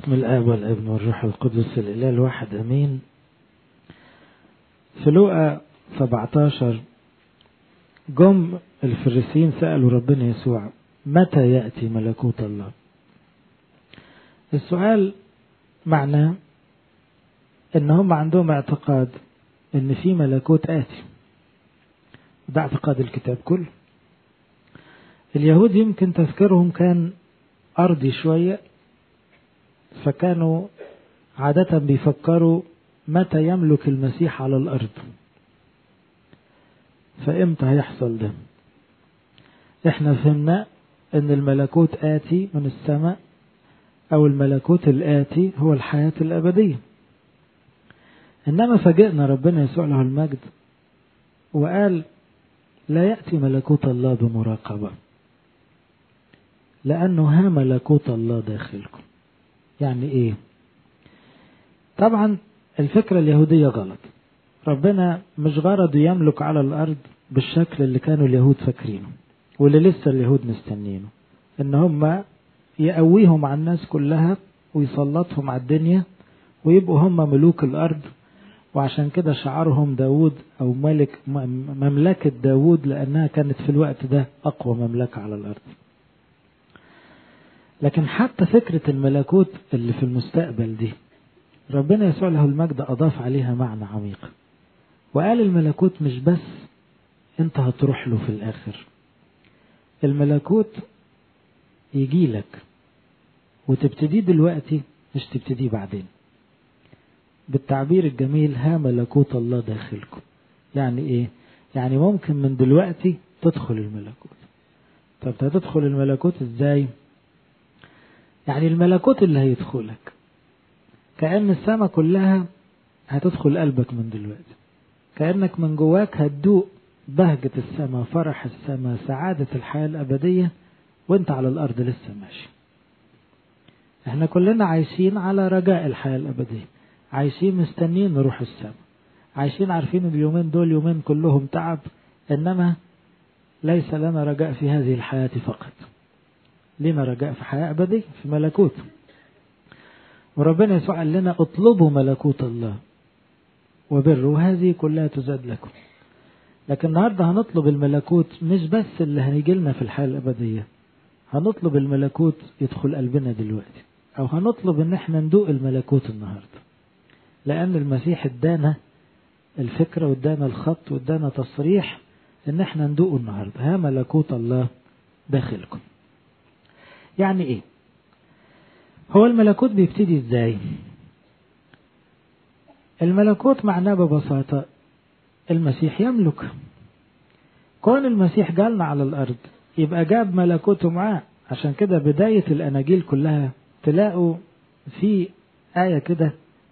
باسم الآب والابن والروح القدس الإله الواحد أمين في لوقا 17 جم الفريسيين سألوا ربنا يسوع متى يأتي ملكوت الله السؤال معناه ان هم عندهم اعتقاد ان في ملكوت آتي ده اعتقاد الكتاب كله اليهود يمكن تفكيرهم كان أرضي شوية فكانوا عادة بيفكروا متى يملك المسيح على الأرض فإمتى هيحصل ده احنا فهمنا ان الملكوت آتي من السماء أو الملكوت الآتي هو الحياة الأبدية إنما فاجئنا ربنا يسوع له المجد وقال لا يأتي ملكوت الله بمراقبة لأنه ها ملكوت الله داخلكم يعني إيه طبعا الفكرة اليهودية غلط ربنا مش غرضه يملك على الأرض بالشكل اللي كانوا اليهود فاكرينه واللي لسه اليهود مستنينه إن هم يقويهم على الناس كلها ويسلطهم على الدنيا ويبقوا هم ملوك الأرض وعشان كده شعارهم داود أو ملك مملكة داود لأنها كانت في الوقت ده أقوى مملكة على الأرض لكن حتى فكرة الملكوت اللي في المستقبل دي ربنا يسوع له المجد أضاف عليها معنى عميق وقال الملكوت مش بس انت هتروح له في الآخر الملكوت يجي لك وتبتديه دلوقتي مش تبتديه بعدين بالتعبير الجميل ها ملكوت الله داخلكم يعني ايه يعني ممكن من دلوقتي تدخل الملكوت طب هتدخل الملكوت ازاي يعني الملكوت اللي هيدخلك كأن السماء كلها هتدخل قلبك من دلوقتي كأنك من جواك هتدوق بهجة السماء فرح السماء سعادة الحياة الأبدية وانت على الأرض لسه ماشي احنا كلنا عايشين على رجاء الحياة الأبدية عايشين مستنيين نروح السماء عايشين عارفين اليومين دول يومين كلهم تعب إنما ليس لنا رجاء في هذه الحياة فقط لنا رجاء في حياة أبدية في ملكوت وربنا يسوع قال لنا اطلبوا ملكوت الله وبره وهذه كلها تزاد لكم لكن النهارده هنطلب الملكوت مش بس اللي هيجي لنا في الحياة الأبدية هنطلب الملكوت يدخل قلبنا دلوقتي أو هنطلب إن احنا ندوق الملكوت النهارده لأن المسيح ادانا الفكرة وادانا الخط وادانا تصريح إن احنا ندوقه النهارده ها ملكوت الله داخلكم يعني ايه هو الملكوت بيبتدي ازاي الملكوت معناه ببساطة المسيح يملك كون المسيح جالنا على الأرض يبقى جاب ملكوته معاه عشان كده بداية الأناجيل كلها تلاقوا في آية كده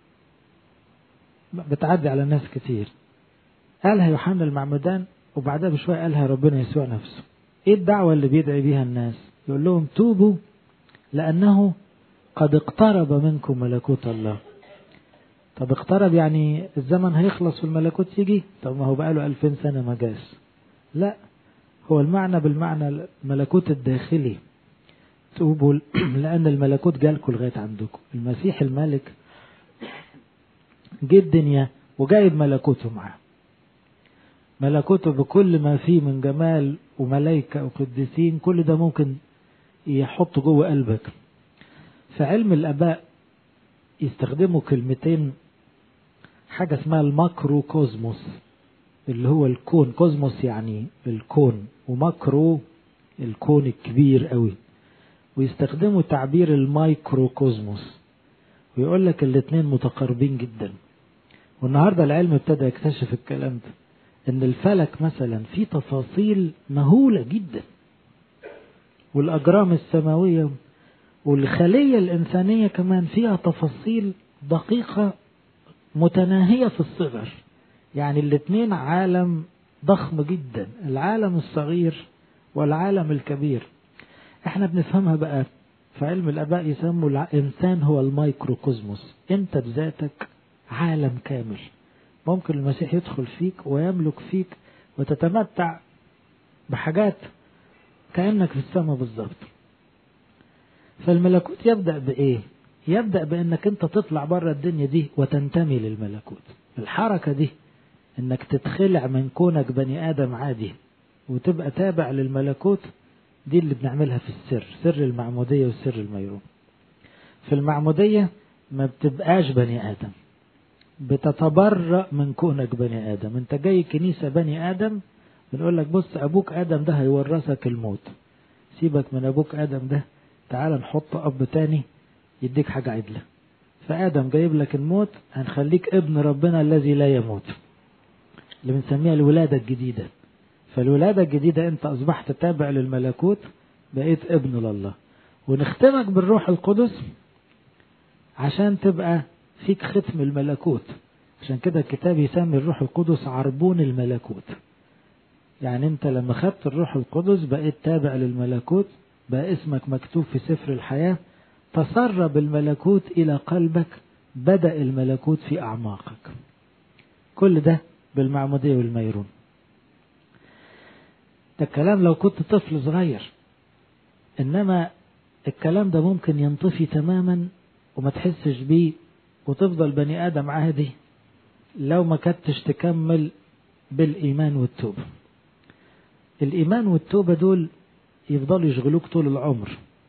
بتعدي على ناس كتير قالها يوحنا المعمدان وبعدها بشوية قالها ربنا يسوع نفسه ايه الدعوة اللي بيدعي بيها الناس يقول لهم توبوا لأنه قد اقترب منكم ملكوت الله طب اقترب يعني الزمن هيخلص والملكوت يجي طب ما هو بقاله ألفين سنة ما جاش لا هو المعنى بالمعنى الملكوت الداخلي توبوا لأن الملكوت جالكم لغاية عندكم المسيح الملك جه الدنيا وجايب ملكوته معاه ملكوته بكل ما فيه من جمال وملائكة وقديسين كل ده ممكن يحط جوه قلبك في علم الآباء يستخدموا كلمتين حاجة اسمها الماكرو كوزموس اللي هو الكون كوزموس يعني الكون وماكرو الكون الكبير قوي ويستخدموا تعبير المايكرو كوزموس ويقول لك الاثنين متقاربين جدا والنهاردة العلم ابتدى يكتشف الكلام ده ان الفلك مثلا فيه تفاصيل مهولة جدا والأجرام السماوية والخلية الإنسانية كمان فيها تفاصيل دقيقة متناهية في الصغر يعني الاثنين عالم ضخم جدا العالم الصغير والعالم الكبير احنا بنفهمها بقى في علم الآباء يسموا الإنسان هو المايكروكوزموس انت بذاتك عالم كامل ممكن المسيح يدخل فيك ويملك فيك وتتمتع بحاجات كأنك في السماء بالظبط فالملكوت يبدأ بإيه يبدأ بأنك أنت تطلع بره الدنيا دي وتنتمي للملكوت الحركة دي أنك تتخلع من كونك بني آدم عادي وتبقى تابع للملكوت دي اللي بنعملها في السر سر المعمودية والسر الميرون في المعمودية ما بتبقاش بني آدم بتتبرأ من كونك بني آدم انت جاي كنيسة بني آدم بنقول لك بص أبوك آدم ده هيورثك الموت سيبك من أبوك آدم ده تعال نحط أب تاني يديك حاجة عدلة فآدم جايب لك الموت هنخليك ابن ربنا الذي لا يموت اللي بنسميها الولادة الجديدة فالولادة الجديدة أنت أصبحت تابع للملكوت بقيت ابن لله ونختمك بالروح القدس عشان تبقى فيك ختم الملكوت عشان كده الكتاب يسمي الروح القدس عربون الملكوت يعني انت لما خدت الروح القدس بقيت تابع للملكوت بقى اسمك مكتوب في سفر الحياة تسرب الملكوت إلى قلبك بدأ الملكوت في أعماقك كل ده بالمعمودية والميرون ده الكلام لو كنت طفل صغير إنما الكلام ده ممكن ينطفي تماما وما تحسش بيه وتفضل بني آدم عادي لو ما كنتش تكمل بالإيمان والتوبة الإيمان والتوبة دول يفضلوا يشغلوك طول العمر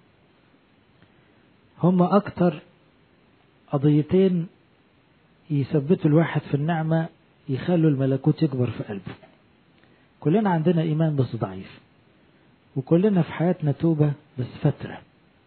هما أكتر قضيتين يثبتوا الواحد في النعمة يخلوا الملكوت يكبر في قلبه كلنا عندنا إيمان بس ضعيف وكلنا في حياتنا توبة بس فترة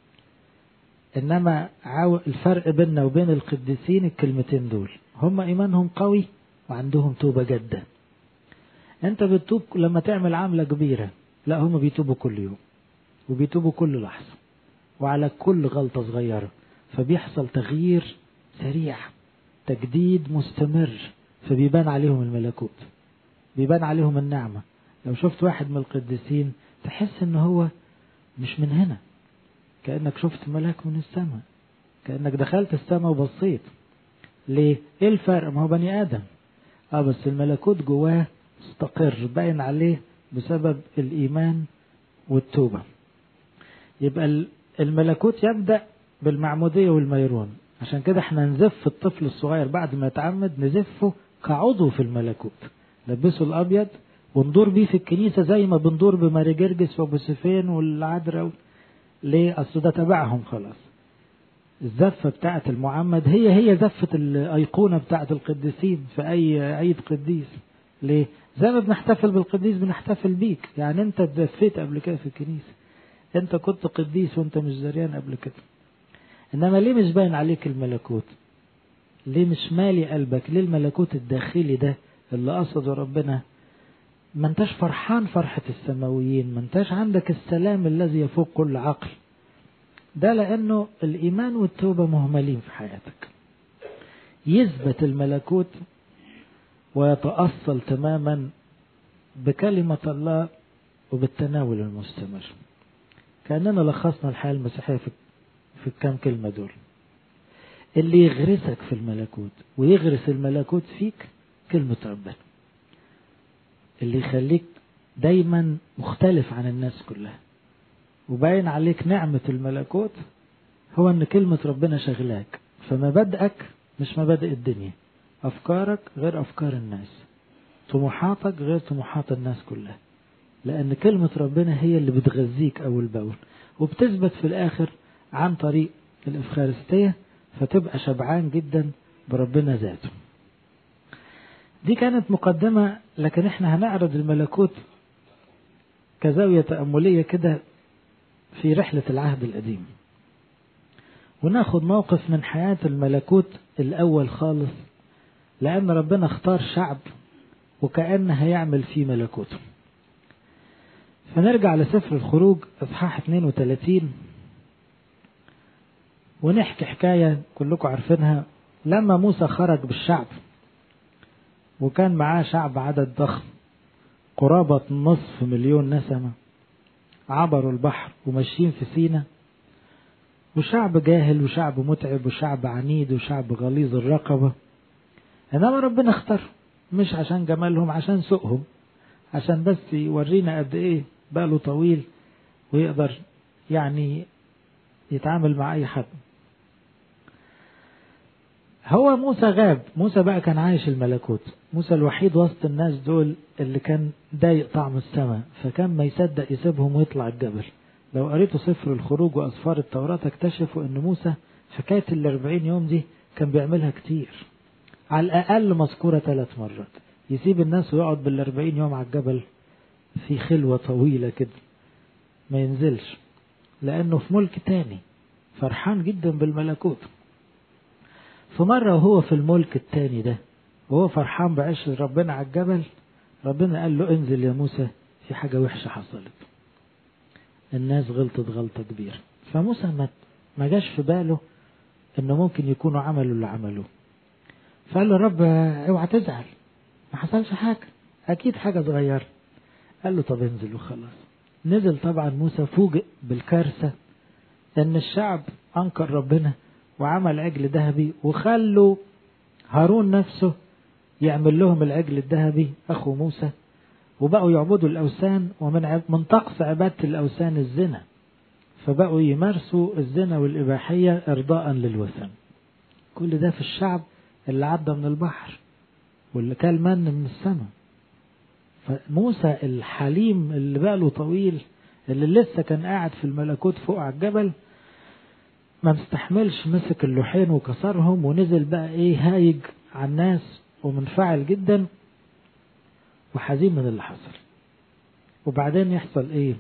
إنما الفرق بيننا وبين القديسين الكلمتين دول هم إيمانهم قوي وعندهم توبة جدا أنت بتتوب لما تعمل عملة كبيرة لا هم بيتوبوا كل يوم وبيتوبوا كل لحظة وعلى كل غلطة صغيرة فبيحصل تغيير سريع تجديد مستمر فبيبان عليهم الملكوت بيبان عليهم النعمة لو شفت واحد من القديسين تحس ان هو مش من هنا كأنك شفت ملاك من السماء كأنك دخلت السماء وبصيت ليه ايه الفرق ما هو بني ادم اه بس الملكوت جواه مستقر باين عليه بسبب الايمان والتوبة يبقى الملكوت يبدأ بالمعمودية والميرون عشان كده احنا نزف الطفل الصغير بعد ما يتعمد نزفه كعضو في الملكوت لبسه الابيض وندور بيه في الكنيسة زي ما بندور بماري جرجس وبوسيفين والعذراء ليه اصل ده تبعهم خلاص الزفة بتاعة المعمد هي هي زفة الأيقونة بتاعة القديسين في أي عيد قديس ليه؟ زي ما بنحتفل بالقديس بنحتفل بيك يعني أنت اتزفيت قبل كده في الكنيسة أنت كنت قديس وأنت مش زريان قبل كده إنما ليه مش باين عليك الملكوت؟ ليه مش مالي قلبك؟ ليه الملكوت الداخلي ده اللي قصده ربنا ما انتش فرحان فرحة السماويين ما انتش عندك السلام الذي يفوق كل عقل ده لأنه الإيمان والتوبة مهملين في حياتك يثبت الملكوت ويتأصل تماما بكلمة الله وبالتناول المستمر كأننا لخصنا الحياة المسيحية في, في الكام كلمة دول اللي يغرسك في الملكوت ويغرس الملكوت فيك كلمة ربنا اللي يخليك دايما مختلف عن الناس كلها وباين عليك نعمة الملكوت هو ان كلمة ربنا شغلاك فمبادئك مش مبادئ الدنيا افكارك غير افكار الناس طموحاتك غير طموحات الناس كلها لان كلمة ربنا هي اللي بتغذيك اول باول وبتثبت في الاخر عن طريق الافخارستية فتبقى شبعان جدا بربنا ذاته دي كانت مقدمة لكن احنا هنعرض الملكوت كزاوية تأملية كده في رحلة العهد القديم وناخد موقف من حياة الملكوت الأول خالص لأن ربنا اختار شعب وكأنه هيعمل فيه ملكوته فنرجع لسفر الخروج إصحاح 32 ونحكي حكاية كلكم عارفينها لما موسى خرج بالشعب وكان معاه شعب عدد ضخم قرابة نصف مليون نسمة عبروا البحر وماشيين في سينا وشعب جاهل وشعب متعب وشعب عنيد وشعب غليظ الرقبة إنما ربنا اختار مش عشان جمالهم عشان سوقهم عشان بس يورينا قد إيه باله طويل ويقدر يعني يتعامل مع أي حد هو موسى غاب موسى بقى كان عايش الملكوت موسى الوحيد وسط الناس دول اللي كان ضايق طعم السماء فكان ما يصدق يسيبهم ويطلع الجبل لو قريتوا سفر الخروج وأسفار التوراة تكتشفوا أن موسى حكاية الأربعين يوم دي كان بيعملها كتير على الأقل مذكورة ثلاث مرات يسيب الناس ويقعد بالأربعين يوم على الجبل في خلوة طويلة كده ما ينزلش لأنه في ملك تاني فرحان جدا بالملكوت في مرة وهو في الملك التاني ده وهو فرحان بعيش ربنا على الجبل ربنا قال له انزل يا موسى في حاجة وحشة حصلت الناس غلطت غلطة كبيرة فموسى ما ما جاش في باله انه ممكن يكونوا عملوا اللي عملوه فقال له رب اوعى تزعل ما حصلش حاجة اكيد حاجة صغيرة قال له طب انزل وخلاص نزل طبعا موسى فوجئ بالكارثة ان الشعب انكر ربنا وعمل عجل ذهبي وخلوا هارون نفسه يعمل لهم العجل الذهبي اخو موسى وبقوا يعبدوا الاوثان ومن من طقس عباده الاوثان الزنا فبقوا يمارسوا الزنا والاباحيه ارضاء للوثن كل ده في الشعب اللي عدى من البحر واللي كان من من السماء فموسى الحليم اللي بقى طويل اللي لسه كان قاعد في الملكوت فوق على الجبل ما مستحملش مسك اللوحين وكسرهم ونزل بقى ايه هايج على الناس ومنفعل جدا وحزين من اللي حصل وبعدين يحصل ايه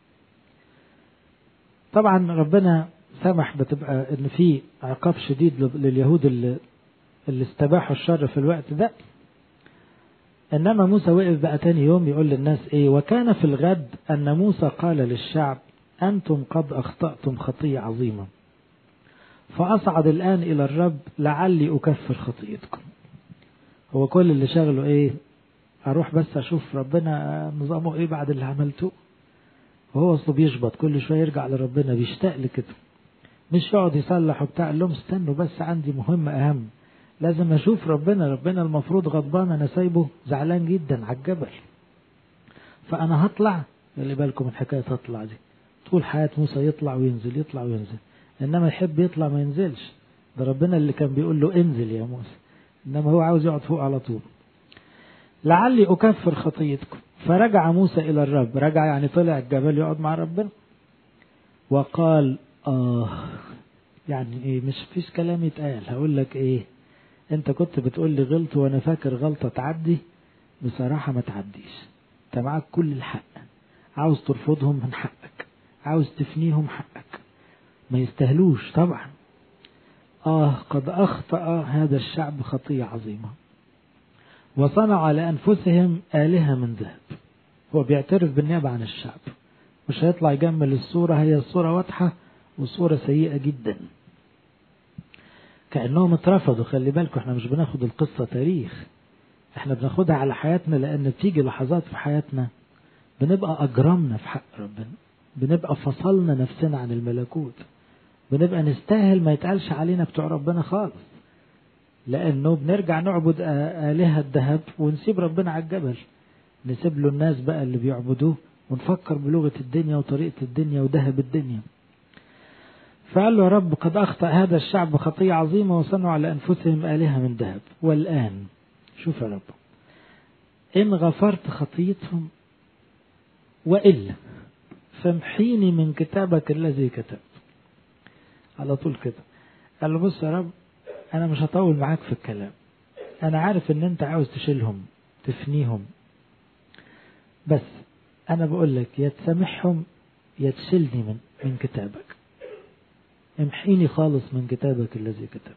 طبعا ربنا سمح بتبقى ان في عقاب شديد لليهود اللي, اللي استباحوا الشر في الوقت ده انما موسى وقف بقى تاني يوم يقول للناس ايه وكان في الغد ان موسى قال للشعب انتم قد اخطأتم خطية عظيمة فأصعد الآن إلى الرب لعلي أكفر خطيئتكم هو كل اللي شغله إيه أروح بس أشوف ربنا نظامه إيه بعد اللي عملته وهو أصله بيشبط كل شوية يرجع لربنا بيشتاق لكده مش يقعد يصلح وبتاع قال لهم استنوا بس عندي مهمة أهم لازم أشوف ربنا ربنا المفروض غضبان أنا سايبه زعلان جدا على الجبل فأنا هطلع خلي بالكم من حكاية هطلع دي طول حياة موسى يطلع وينزل يطلع وينزل انما يحب يطلع ما ينزلش ده ربنا اللي كان بيقول له انزل يا موسى انما هو عاوز يقعد فوق على طول لعلي اكفر خطيتكم فرجع موسى الى الرب رجع يعني طلع الجبل يقعد مع ربنا وقال اه يعني ايه مش فيش كلام يتقال هقول لك ايه انت كنت بتقول لي غلط وانا فاكر غلطه تعدي بصراحه ما تعديش انت معاك كل الحق عاوز ترفضهم من حقك عاوز تفنيهم حقك ما يستاهلوش طبعا آه قد أخطأ هذا الشعب خطية عظيمة وصنع لأنفسهم آلهة من ذهب هو بيعترف بالنيابة عن الشعب مش هيطلع يجمل الصورة هي الصورة واضحة والصورة سيئة جدا كأنهم اترفضوا خلي بالكم احنا مش بناخد القصة تاريخ احنا بناخدها على حياتنا لأن بتيجي لحظات في حياتنا بنبقى أجرمنا في حق ربنا بنبقى فصلنا نفسنا عن الملكوت بنبقى نستاهل ما يتقالش علينا بتوع ربنا خالص لأنه بنرجع نعبد آلهة ذهب ونسيب ربنا على الجبل نسيب له الناس بقى اللي بيعبدوه ونفكر بلغة الدنيا وطريقة الدنيا وذهب الدنيا فقال له يا رب قد أخطأ هذا الشعب خطية عظيمة وصنعوا على أنفسهم آلهة من ذهب والآن شوف يا رب إن غفرت خطيتهم وإلا فامحيني من كتابك الذي كتبت على طول كده قال له بص يا رب انا مش هطول معاك في الكلام انا عارف ان انت عاوز تشيلهم تفنيهم بس انا بقول لك يا تسامحهم يا تشيلني من من كتابك امحيني خالص من كتابك الذي كتبت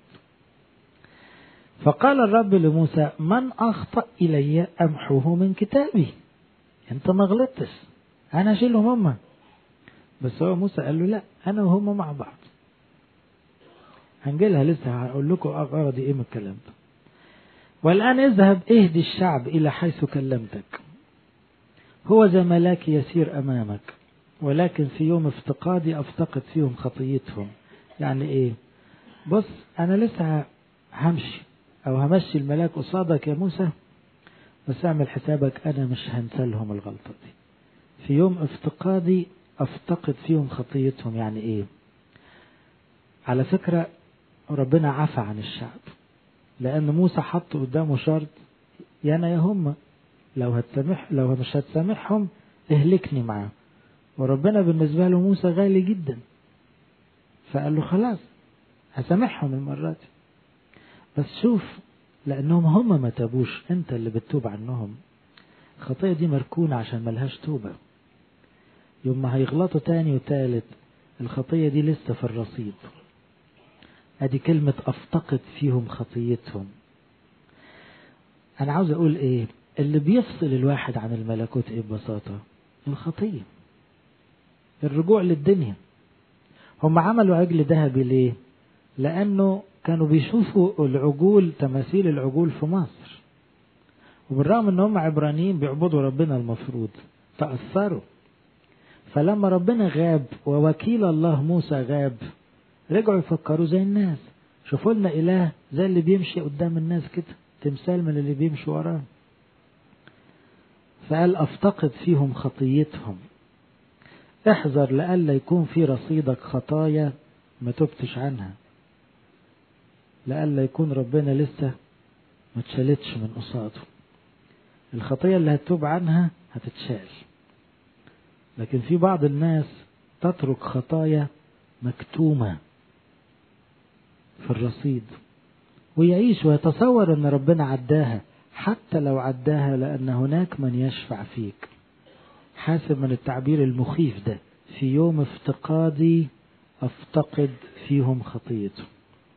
فقال الرب لموسى من اخطا الي امحوه من كتابي انت ما غلطتش انا اشيلهم هم بس هو موسى قال له لا انا وهم مع بعض هنجيلها لسه هقول لكم غرضي ايه من الكلام ده والان اذهب اهدي الشعب الى حيث كلمتك هو ذا ملاك يسير امامك ولكن في يوم افتقادي افتقد فيهم خطيتهم يعني ايه بص انا لسه همشي او همشي الملاك قصادك يا موسى بس اعمل حسابك انا مش هنسى لهم الغلطه دي في يوم افتقادي افتقد فيهم خطيتهم يعني ايه على فكرة ربنا عفى عن الشعب لأن موسى حط قدامه شرط يا أنا يا هم لو هتسامح لو مش هتسامحهم اهلكني معاهم وربنا بالنسبة له موسى غالي جدا فقال له خلاص هسامحهم المرة دي بس شوف لأنهم هم ما تابوش أنت اللي بتتوب عنهم الخطية دي مركونة عشان ملهاش توبة يوم ما هيغلطوا تاني وتالت الخطية دي لسه في الرصيد ادي كلمة افتقد فيهم خطيتهم انا عاوز اقول ايه اللي بيفصل الواحد عن الملكوت ايه ببساطة الخطية الرجوع للدنيا هم عملوا عجل ذهبي ليه لانه كانوا بيشوفوا العجول تماثيل العجول في مصر وبالرغم ان هم عبرانيين بيعبدوا ربنا المفروض تأثروا فلما ربنا غاب ووكيل الله موسى غاب رجعوا يفكروا زي الناس شوفوا لنا إله زي اللي بيمشي قدام الناس كده تمثال من اللي بيمشي وراه فقال أفتقد فيهم خطيتهم احذر لألا يكون في رصيدك خطايا ما تبتش عنها لألا يكون ربنا لسه ما تشالتش من قصاده الخطية اللي هتتوب عنها هتتشال لكن في بعض الناس تترك خطايا مكتومة في الرصيد ويعيش ويتصور ان ربنا عداها حتى لو عداها لان هناك من يشفع فيك حاسب من التعبير المخيف ده في يوم افتقادي افتقد فيهم خطيته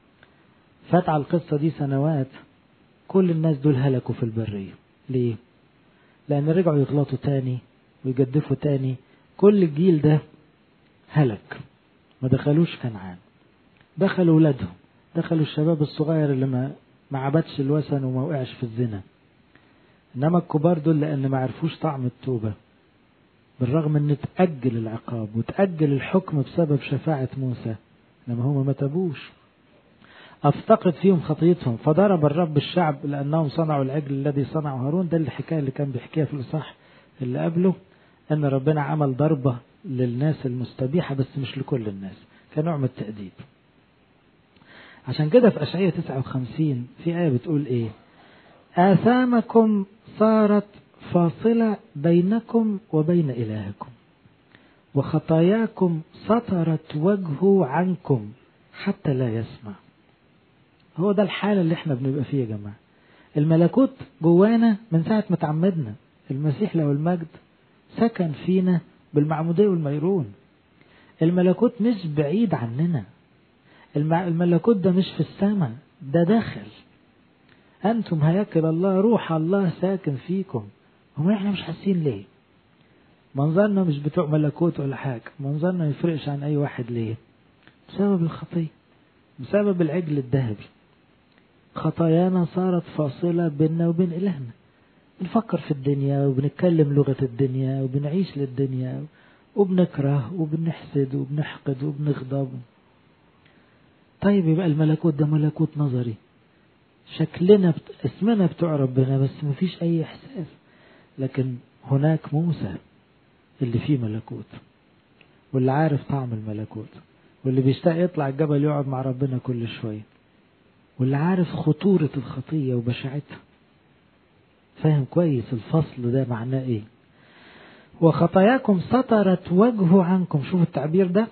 فات على القصة دي سنوات كل الناس دول هلكوا في البرية ليه لان رجعوا يغلطوا تاني ويجدفوا تاني كل الجيل ده هلك ما دخلوش كنعان دخلوا ولادهم دخلوا الشباب الصغير اللي ما ما عبدش الوثن وما وقعش في الزنا انما الكبار دول لان ما عرفوش طعم التوبه بالرغم ان تأجل العقاب وتأجل الحكم بسبب شفاعة موسى لما هم ما تابوش افتقد فيهم خطيتهم فضرب الرب الشعب لانهم صنعوا العجل الذي صنعه هارون ده الحكايه اللي كان بيحكيها في الاصحاح اللي قبله ان ربنا عمل ضربه للناس المستبيحه بس مش لكل الناس كنوع من التأديب عشان كده في أشعية 59 في آية بتقول إيه آثامكم صارت فاصلة بينكم وبين إلهكم وخطاياكم سطرت وجهه عنكم حتى لا يسمع هو ده الحالة اللي احنا بنبقى فيه يا جماعة الملكوت جوانا من ساعة ما تعمدنا المسيح له المجد سكن فينا بالمعمودية والميرون الملكوت مش بعيد عننا الملكوت ده مش في السماء ده داخل أنتم هياكل الله روح الله ساكن فيكم هم احنا مش حاسين ليه منظرنا مش بتوع ملكوت ولا حاجة منظرنا ما يفرقش عن أي واحد ليه بسبب الخطية بسبب العجل الذهبي خطايانا صارت فاصلة بيننا وبين إلهنا بنفكر في الدنيا وبنتكلم لغة الدنيا وبنعيش للدنيا وبنكره وبنحسد وبنحقد وبنغضب طيب يبقى الملكوت ده ملكوت نظري شكلنا بت... اسمنا بتوع ربنا بس مفيش أي إحساس لكن هناك موسى اللي فيه ملكوت واللي عارف طعم الملكوت واللي بيشتاق يطلع الجبل يقعد مع ربنا كل شوية واللي عارف خطورة الخطية وبشاعتها فاهم كويس الفصل ده معناه ايه وخطاياكم سطرت وجهه عنكم شوفوا التعبير ده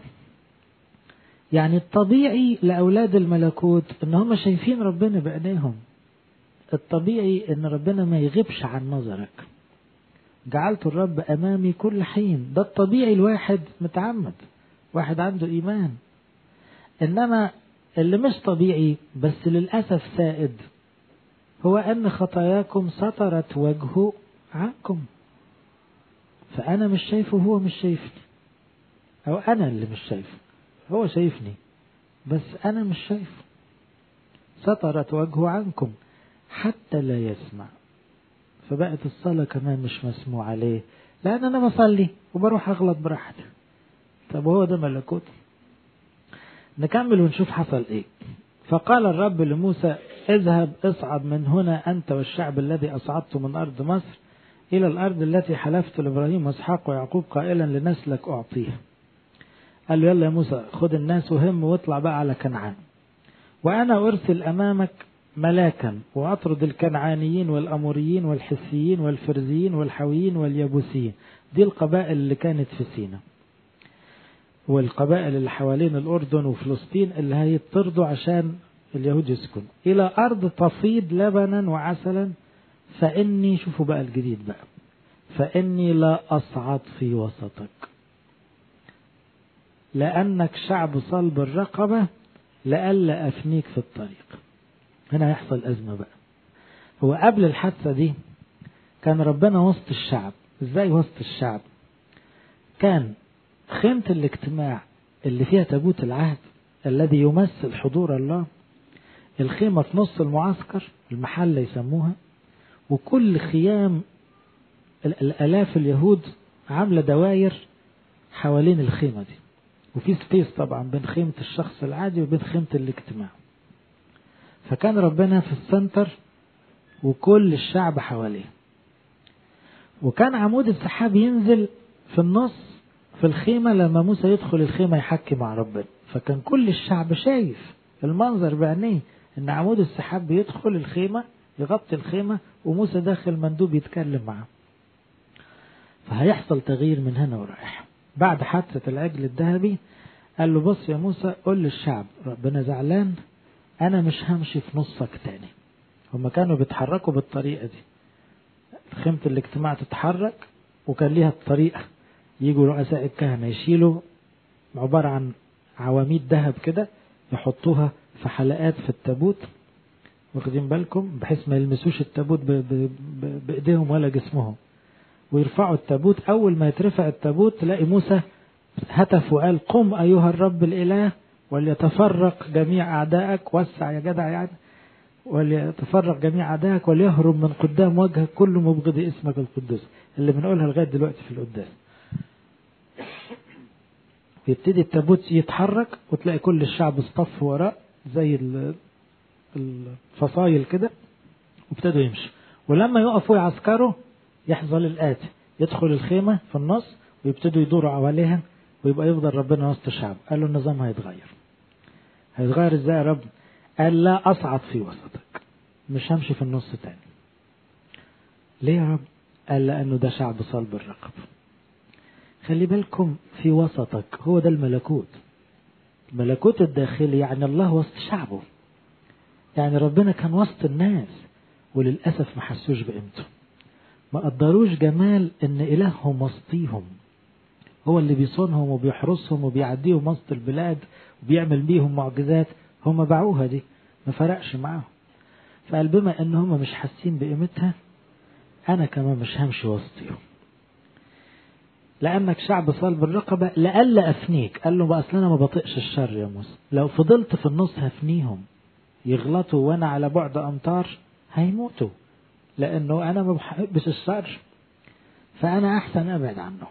يعني الطبيعي لأولاد الملكوت إن هم شايفين ربنا بعينيهم الطبيعي إن ربنا ما يغيبش عن نظرك جعلت الرب أمامي كل حين ده الطبيعي الواحد متعمد واحد عنده إيمان إنما اللي مش طبيعي بس للأسف سائد هو أن خطاياكم سطرت وجهه عنكم فأنا مش شايفه هو مش شايفني أو أنا اللي مش شايفه هو شايفني بس أنا مش شايفه سطرت وجهه عنكم حتى لا يسمع فبقت الصلاة كمان مش مسموع عليه لأن أنا بصلي وبروح أغلط براحتي طب هو ده ملكوت نكمل ونشوف حصل إيه فقال الرب لموسى اذهب اصعد من هنا أنت والشعب الذي أصعدت من أرض مصر إلى الأرض التي حلفت لإبراهيم وإسحاق ويعقوب قائلا لنسلك أعطيها قال له يلا يا موسى خد الناس وهم واطلع بقى على كنعان وأنا أرسل أمامك ملاكا وأطرد الكنعانيين والأموريين والحسيين والفرزيين والحويين واليبوسيين دي القبائل اللي كانت في سينا والقبائل اللي حوالين الأردن وفلسطين اللي هيطردوا عشان اليهود يسكنوا إلى أرض تفيض لبنا وعسلا فإني شوفوا بقى الجديد بقى فإني لا أصعد في وسطك لأنك شعب صلب الرقبة لئلا أفنيك في الطريق هنا يحصل أزمة بقى هو قبل الحادثة دي كان ربنا وسط الشعب ازاي وسط الشعب كان خيمة الاجتماع اللي فيها تابوت العهد الذي يمثل حضور الله الخيمة في نص المعسكر المحلة يسموها وكل خيام الآلاف اليهود عاملة دواير حوالين الخيمة دي وفي سبيس طبعا بين خيمة الشخص العادي وبين خيمة الاجتماع فكان ربنا في السنتر وكل الشعب حواليه وكان عمود السحاب ينزل في النص في الخيمة لما موسى يدخل الخيمة يحكي مع ربنا فكان كل الشعب شايف المنظر بعينيه ان عمود السحاب بيدخل الخيمة يغطي الخيمة وموسى داخل مندوب يتكلم معاه فهيحصل تغيير من هنا ورايح بعد حادثة العجل الذهبي قال له بص يا موسى قول للشعب ربنا زعلان انا مش همشي في نصك تاني هما كانوا بيتحركوا بالطريقة دي خيمة الاجتماع تتحرك وكان ليها الطريقة يجوا رؤساء الكهنة يشيلوا عبارة عن عواميد ذهب كده يحطوها في حلقات في التابوت واخدين بالكم بحيث ما يلمسوش التابوت بايديهم ولا جسمهم ويرفعوا التابوت اول ما يترفع التابوت تلاقي موسى هتف وقال قم ايها الرب الاله وليتفرق جميع اعدائك وسع يا جدع يعني وليتفرق جميع اعدائك وليهرب من قدام وجهك كل مبغض اسمك القدوس اللي بنقولها لغايه دلوقتي في القداس يبتدي التابوت يتحرك وتلاقي كل الشعب اصطف وراه زي الفصايل كده وابتدوا يمشوا ولما يقفوا يعسكروا يحصل الآتي يدخل الخيمة في النص ويبتدوا يدوروا حواليها ويبقى يفضل ربنا وسط الشعب قال له النظام هيتغير هيتغير ازاي يا رب قال لا أصعد في وسطك مش همشي في النص تاني ليه يا رب قال لأنه ده شعب صلب الرقب خلي بالكم في وسطك هو ده الملكوت الملكوت الداخلي يعني الله وسط شعبه يعني ربنا كان وسط الناس وللأسف ما حسوش بقيمته ما قدروش جمال ان إلههم وسطيهم هو اللي بيصونهم وبيحرسهم وبيعديهم وسط البلاد وبيعمل بيهم معجزات هم باعوها دي ما فرقش معاهم فقال بما ان هم مش حاسين بقيمتها انا كمان مش همشي وسطيهم لانك شعب صلب الرقبة لألا افنيك قال له بقى اصل انا ما بطيقش الشر يا موسى لو فضلت في النص هفنيهم يغلطوا وانا على بعد امتار هيموتوا لانه انا ما بحبش الشر فانا احسن ابعد عنه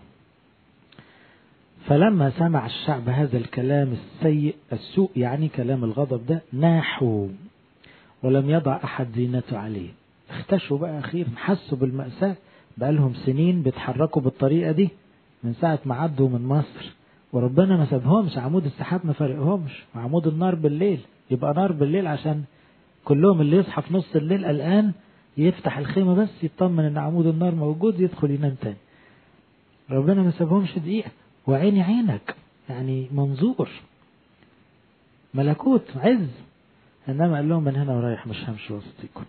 فلما سمع الشعب هذا الكلام السيء السوء يعني كلام الغضب ده ناحوا ولم يضع احد زينته عليه اختشوا بقى اخيرا حسوا بالمأساة بقالهم سنين بيتحركوا بالطريقة دي من ساعة ما عدوا من مصر وربنا ما سابهمش عمود السحاب ما فرقهمش وعمود النار بالليل يبقى نار بالليل عشان كلهم اللي يصحى في نص الليل قلقان يفتح الخيمة بس يطمن ان عمود النار موجود يدخل ينام تاني ربنا ما سابهمش دقيقة وعيني عينك يعني منظور ملكوت عز انما قال لهم من هنا ورايح مش همشي وسطيكم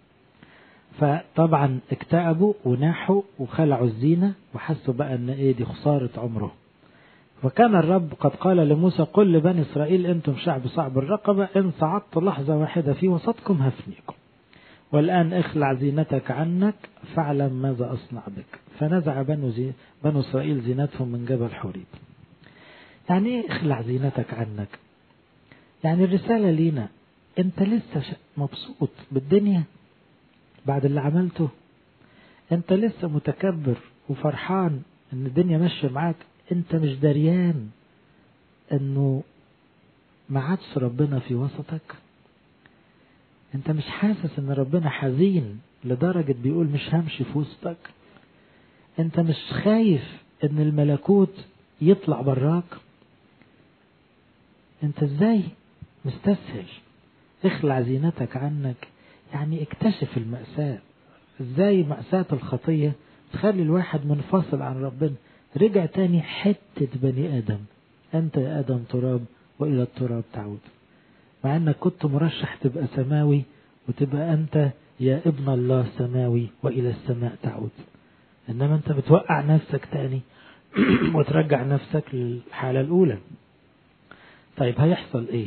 فطبعا اكتئبوا وناحوا وخلعوا الزينة وحسوا بقى ان ايه دي خسارة عمره وكان الرب قد قال لموسى قل لبني إسرائيل أنتم شعب صعب الرقبة إن صعدت لحظة واحدة في وسطكم هفنيكم والآن اخلع زينتك عنك فاعلم ماذا أصنع بك فنزع بنو, زي بنو إسرائيل زينتهم من جبل حوريب يعني ايه اخلع زينتك عنك يعني الرسالة لينا انت لسه مبسوط بالدنيا بعد اللي عملته انت لسه متكبر وفرحان ان الدنيا ماشية معاك انت مش دريان انه ما عادش ربنا في وسطك انت مش حاسس ان ربنا حزين لدرجة بيقول مش همشي في وسطك انت مش خايف ان الملكوت يطلع براك انت ازاي مستسهل اخلع زينتك عنك يعني اكتشف المأساة ازاي مأساة الخطية تخلي الواحد منفصل عن ربنا رجع تاني حتة بني آدم أنت يا آدم تراب وإلى التراب تعود مع أنك كنت مرشح تبقى سماوي وتبقى أنت يا ابن الله سماوي وإلى السماء تعود إنما أنت بتوقع نفسك تاني وترجع نفسك للحالة الأولى طيب هيحصل إيه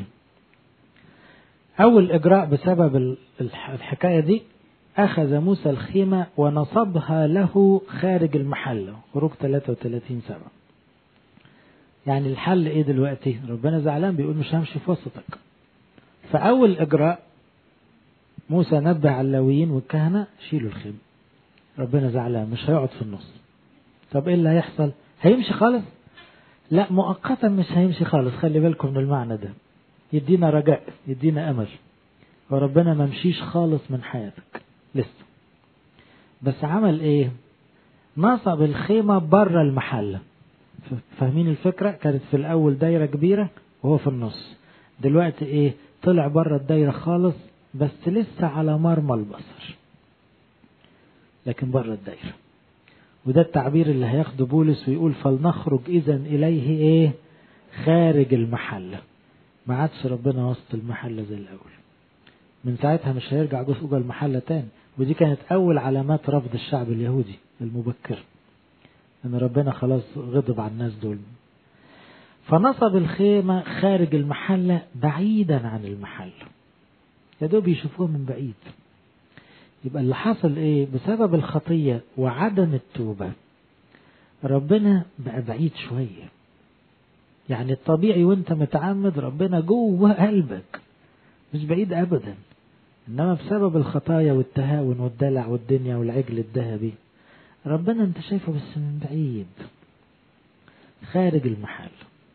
أول إجراء بسبب الحكاية دي أخذ موسى الخيمة ونصبها له خارج المحل خروج 33 سنة يعني الحل إيه دلوقتي ربنا زعلان بيقول مش همشي في وسطك فأول إجراء موسى نبه على اللاويين والكهنة شيلوا الخيمة ربنا زعلان مش هيقعد في النص طب إيه اللي هيحصل هيمشي خالص لا مؤقتا مش هيمشي خالص خلي بالكم من المعنى ده يدينا رجاء يدينا أمل وربنا ما مشيش خالص من حياتك لسه بس عمل ايه نصب الخيمة بره المحلة فاهمين الفكرة كانت في الأول دايرة كبيرة وهو في النص دلوقتي ايه طلع بره الدايرة خالص بس لسه على مرمى البصر لكن بره الدايرة وده التعبير اللي هياخده بولس ويقول فلنخرج إذا إليه إيه خارج المحلة ما عادش ربنا وسط المحلة زي الأول من ساعتها مش هيرجع جوه المحلة تاني ودي كانت أول علامات رفض الشعب اليهودي المبكر أن ربنا خلاص غضب على الناس دول فنصب الخيمة خارج المحلة بعيدا عن المحل يا دوب يشوفوه من بعيد يبقى اللي حصل ايه بسبب الخطية وعدم التوبة ربنا بقى بعيد شوية يعني الطبيعي وانت متعمد ربنا جوه قلبك مش بعيد ابدا انما بسبب الخطايا والتهاون والدلع والدنيا والعجل الذهبي ربنا انت شايفه بس من بعيد خارج المحل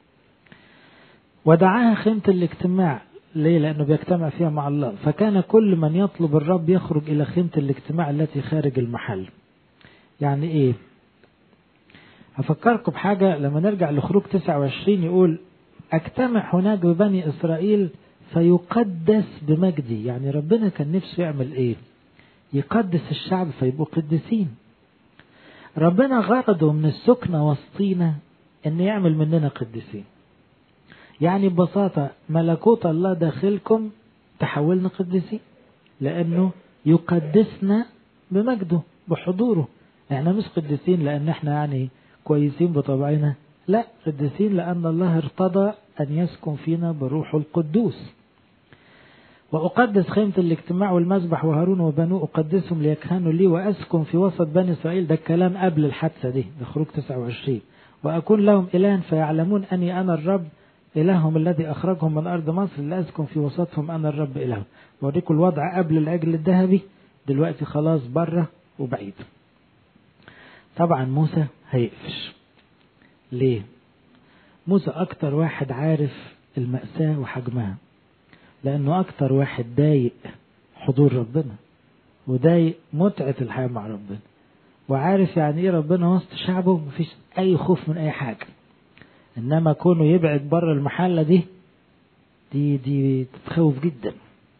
ودعاها خيمة الاجتماع ليه لأنه بيجتمع فيها مع الله فكان كل من يطلب الرب يخرج إلى خيمة الاجتماع التي خارج المحل يعني إيه هفكركم بحاجة لما نرجع لخروج 29 يقول أجتمع هناك ببني إسرائيل فيقدس بمجدي يعني ربنا كان نفسه يعمل إيه يقدس الشعب فيبقوا قديسين ربنا غرضه من السكنة وسطينا أن يعمل مننا قديسين يعني ببساطة ملكوت الله داخلكم تحولنا قديسين لأنه يقدسنا بمجده بحضوره احنا مش قديسين لأن احنا يعني كويسين بطبعنا لا قديسين لأن الله ارتضى أن يسكن فينا بروح القدوس وأقدس خيمة الاجتماع والمذبح وهارون وبنوه أقدسهم ليكهنوا لي وأسكن في وسط بني إسرائيل ده الكلام قبل الحادثة دي ده خروج 29 وأكون لهم إلها فيعلمون أني أنا الرب إلههم الذي أخرجهم من أرض مصر لأسكن في وسطهم أنا الرب إلههم بوريكم الوضع قبل العجل الذهبي دلوقتي خلاص بره وبعيد طبعا موسى هيقفش ليه موسى أكتر واحد عارف المأساة وحجمها لأنه أكتر واحد ضايق حضور ربنا وضايق متعة الحياة مع ربنا وعارف يعني إيه ربنا وسط شعبه مفيش أي خوف من أي حاجة إنما كونه يبعد بره المحلة دي دي دي تتخوف جدا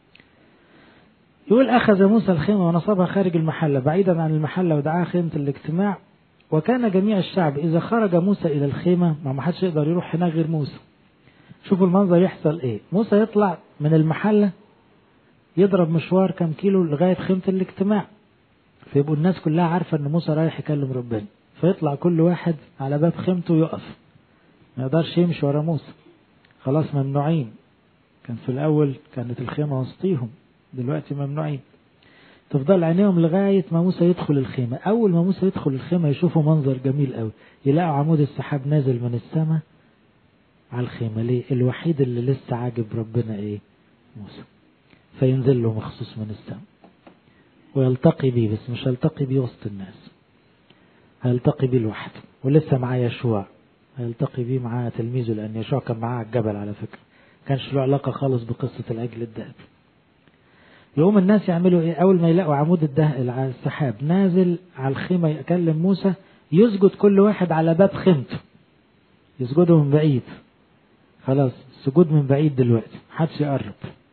يقول أخذ موسى الخيمة ونصبها خارج المحلة بعيدا عن المحلة ودعاها خيمة الاجتماع وكان جميع الشعب إذا خرج موسى إلى الخيمة ما حدش يقدر يروح هناك غير موسى شوفوا المنظر يحصل إيه موسى يطلع من المحلة يضرب مشوار كم كيلو لغاية خيمة الاجتماع فيبقوا الناس كلها عارفة إن موسى رايح يكلم ربنا فيطلع كل واحد على باب خيمته ويقف ما يقدرش يمشي ورا موسى خلاص ممنوعين كان في الأول كانت الخيمة وسطيهم دلوقتي ممنوعين تفضل عينيهم لغاية ما موسى يدخل الخيمة أول ما موسى يدخل الخيمة يشوفوا منظر جميل قوي يلاقوا عمود السحاب نازل من السماء على الخيمة ليه الوحيد اللي لسه عاجب ربنا ايه موسى فينزل له مخصوص من السماء ويلتقي بيه بس مش هيلتقي بيه وسط الناس هيلتقي بيه لوحده ولسه معاه يشوع هيلتقي بيه معاه تلميذه لأن يشوع كان معاه على الجبل على فكرة كانش له علاقة خالص بقصة العجل الذهبي يقوم الناس يعملوا ايه اول ما يلاقوا عمود الده السحاب نازل على الخيمة يكلم موسى يسجد كل واحد على باب خيمته يسجدوا من بعيد خلاص السجود من بعيد دلوقتي محدش يقرب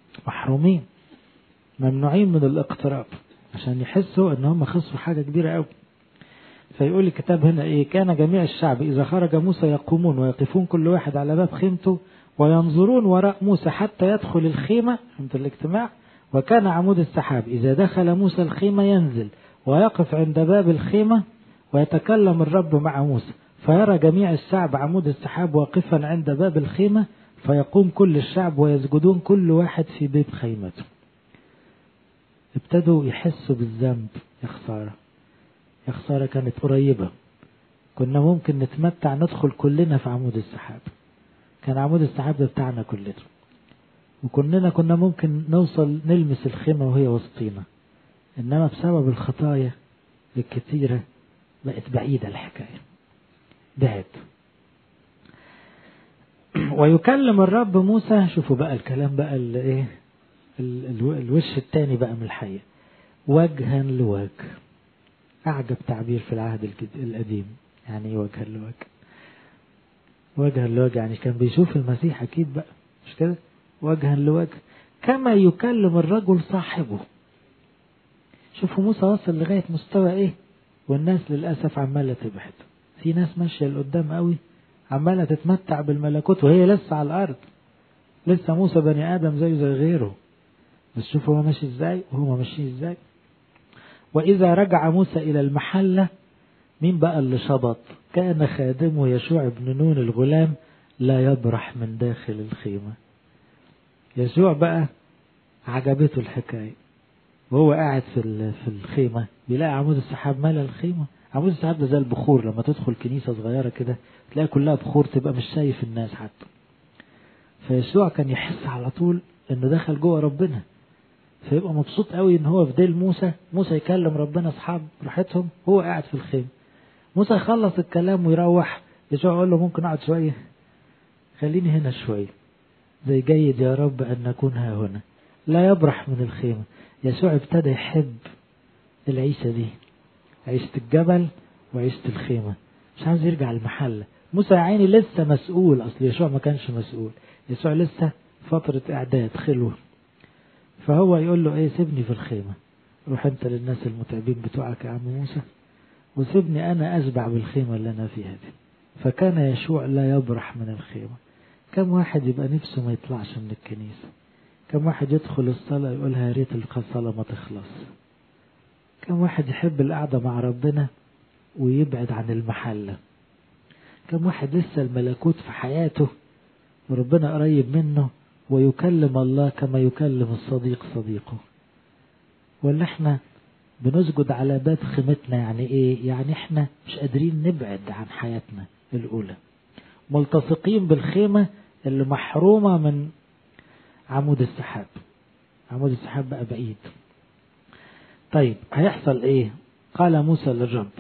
محرومين ممنوعين من الاقتراب عشان يحسوا ان هم خسروا حاجة كبيرة قوي فيقول الكتاب هنا ايه كان جميع الشعب اذا خرج موسى يقومون ويقفون كل واحد على باب خيمته وينظرون وراء موسى حتى يدخل الخيمة خيمة الاجتماع وكان عمود السحاب إذا دخل موسى الخيمة ينزل ويقف عند باب الخيمة ويتكلم الرب مع موسى فيرى جميع الشعب عمود السحاب واقفا عند باب الخيمة فيقوم كل الشعب ويسجدون كل واحد في بيت خيمته ابتدوا يحسوا بالذنب يا خسارة يا خسارة كانت قريبة كنا ممكن نتمتع ندخل كلنا في عمود السحاب كان عمود السحاب ده بتاعنا كلنا وكلنا كنا ممكن نوصل نلمس الخيمة وهي وسطينا إنما بسبب الخطايا الكثيرة بقت بعيدة الحكاية بعد ويكلم الرب موسى شوفوا بقى الكلام بقى الايه الوش الثاني بقى من الحية وجها لوجه أعجب تعبير في العهد القديم يعني ايه وجها لوجه وجها لوجه يعني كان بيشوف المسيح أكيد بقى مش كده وجها لوجه كما يكلم الرجل صاحبه شوفوا موسى وصل لغاية مستوى ايه والناس للأسف عمالة تبعد في ناس ماشية لقدام قوي عمالة تتمتع بالملكوت وهي لسه على الأرض لسه موسى بني آدم زيه زي غيره بس شوفوا هو ماشي ازاي وهو ماشي ازاي وإذا رجع موسى إلى المحلة مين بقى اللي شبط كان خادمه يشوع بن نون الغلام لا يبرح من داخل الخيمة يشوع بقى عجبته الحكاية وهو قاعد في في الخيمة بيلاقي عمود السحاب مال الخيمة عمود السحاب ده زي البخور لما تدخل كنيسة صغيرة كده تلاقي كلها بخور تبقى مش شايف الناس حتى فيشوع كان يحس على طول انه دخل جوه ربنا فيبقى مبسوط قوي ان هو في ديل موسى موسى يكلم ربنا اصحاب براحتهم هو قاعد في الخيمة موسى يخلص الكلام ويروح يشوع يقول له ممكن اقعد شوية خليني هنا شوية زي جيد يا رب ان نكون ها هنا لا يبرح من الخيمة يسوع ابتدى يحب العيشة دي عيشة الجبل وعيشة الخيمة مش عاوز يرجع المحل موسى يا عيني لسه مسؤول اصل يسوع ما كانش مسؤول يسوع لسه فترة اعداد خلوه فهو يقول له ايه سيبني في الخيمة روح انت للناس المتعبين بتوعك يا عم موسى وسيبني انا اشبع بالخيمة اللي انا فيها دي فكان يشوع لا يبرح من الخيمة كم واحد يبقى نفسه ما يطلعش من الكنيسة كم واحد يدخل الصلاة يقولها يا ريت الصلاة ما تخلص كم واحد يحب القعدة مع ربنا ويبعد عن المحلة كم واحد لسه الملكوت في حياته وربنا قريب منه ويكلم الله كما يكلم الصديق صديقه ولا احنا بنسجد على باب خيمتنا يعني ايه يعني احنا مش قادرين نبعد عن حياتنا الاولى ملتصقين بالخيمة اللي محرومة من عمود السحاب عمود السحاب بقى بعيد طيب هيحصل ايه قال موسى للرب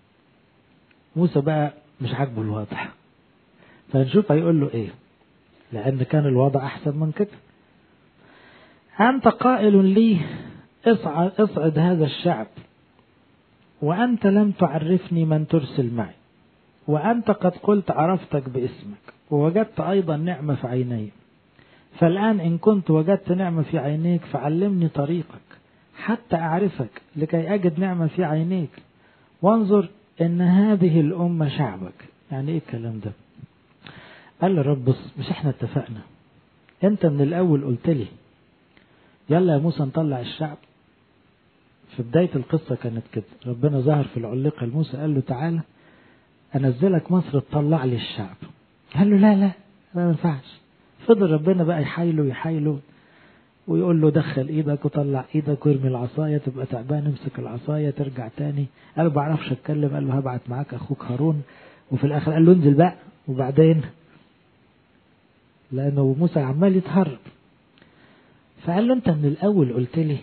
موسى بقى مش عاجبه الوضع فنشوف هيقول له ايه لان كان الوضع احسن من كده انت قائل لي اصعد, اصعد هذا الشعب وانت لم تعرفني من ترسل معي وانت قد قلت عرفتك باسمك ووجدت ايضا نعمه في عيني فالآن إن كنت وجدت نعمة في عينيك فعلمني طريقك حتى أعرفك لكي أجد نعمة في عينيك وانظر إن هذه الأمة شعبك يعني إيه الكلام ده قال له رب بص مش إحنا اتفقنا أنت من الأول قلت لي يلا يا موسى نطلع الشعب في بداية القصة كانت كده ربنا ظهر في العلقة لموسى قال له تعالى أنزلك مصر تطلع لي الشعب قال له لا لا ما ينفعش فضل ربنا بقى يحايله يحايله ويقول له دخل ايدك وطلع ايدك وارمي العصاية تبقى تعبان امسك العصاية ترجع تاني قال له بعرفش اتكلم قال له هبعت معاك اخوك هارون وفي الاخر قال له انزل بقى وبعدين لانه موسى عمال يتهرب فقال له انت من الاول قلت لي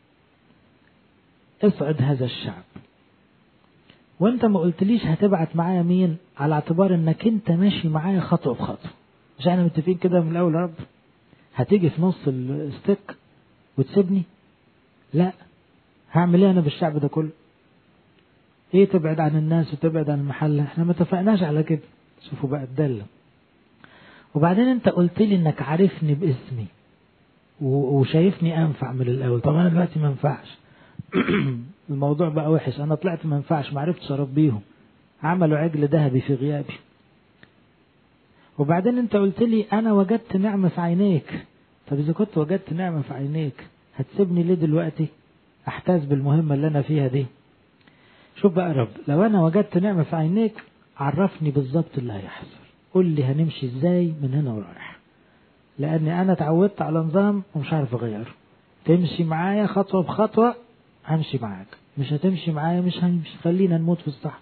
اصعد هذا الشعب وانت ما قلتليش هتبعت معايا مين على اعتبار انك انت ماشي معايا خطوه بخطوه مش احنا متفقين كده من الاول يا رب هتيجي في نص الستيك وتسيبني لا هعمل ايه انا بالشعب ده كله ايه تبعد عن الناس وتبعد عن المحل احنا ما اتفقناش على كده شوفوا بقى الدلة وبعدين انت قلت لي انك عارفني باسمي وشايفني انفع من الاول طب انا دلوقتي ما ينفعش الموضوع بقى وحش انا طلعت ما ينفعش ما عرفتش اربيهم عملوا عجل ذهبي في غيابي وبعدين انت قلت لي انا وجدت نعمة في عينيك طب اذا كنت وجدت نعمة في عينيك هتسيبني ليه دلوقتي احتاج بالمهمة اللي انا فيها دي شوف بقى يا رب لو انا وجدت نعمة في عينيك عرفني بالظبط اللي هيحصل قول لي هنمشي ازاي من هنا ورايح لاني انا اتعودت على نظام ومش عارف اغيره تمشي معايا خطوة بخطوة همشي معاك مش هتمشي معايا مش همشي خلينا نموت في الصحراء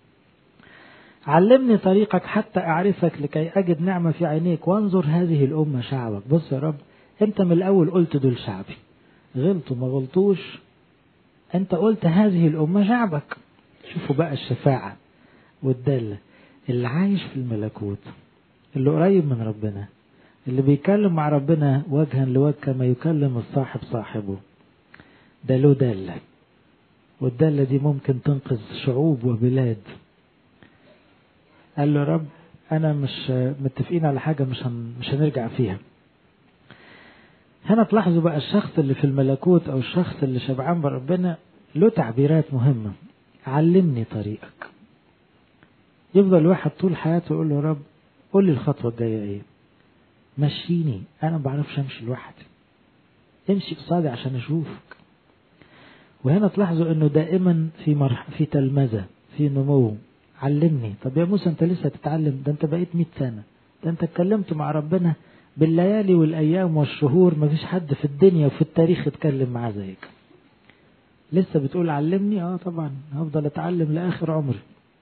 علمني طريقك حتى أعرفك لكي أجد نعمة في عينيك وانظر هذه الأمة شعبك بص يا رب أنت من الأول قلت دول شعبي غلطوا ما غلطوش أنت قلت هذه الأمة شعبك شوفوا بقى الشفاعة والدالة اللي عايش في الملكوت اللي قريب من ربنا اللي بيكلم مع ربنا وجها لوجه كما يكلم الصاحب صاحبه ده له دالة والدالة دي ممكن تنقذ شعوب وبلاد قال له يا رب أنا مش متفقين على حاجة مش هن مش هنرجع فيها هنا تلاحظوا بقى الشخص اللي في الملكوت أو الشخص اللي شبعان بربنا له تعبيرات مهمة علمني طريقك يفضل الواحد طول حياته يقول له يا رب قول لي الخطوة الجاية ايه مشيني انا ما بعرفش امشي لوحدي امشي قصادي عشان اشوفك وهنا تلاحظوا انه دائما في مرح في تلمذة في نمو علمني طب يا موسى انت لسه تتعلم ده انت بقيت 100 سنة ده انت اتكلمت مع ربنا بالليالي والايام والشهور ما فيش حد في الدنيا وفي التاريخ اتكلم معاه زيك لسه بتقول علمني اه طبعا هفضل اتعلم لاخر عمري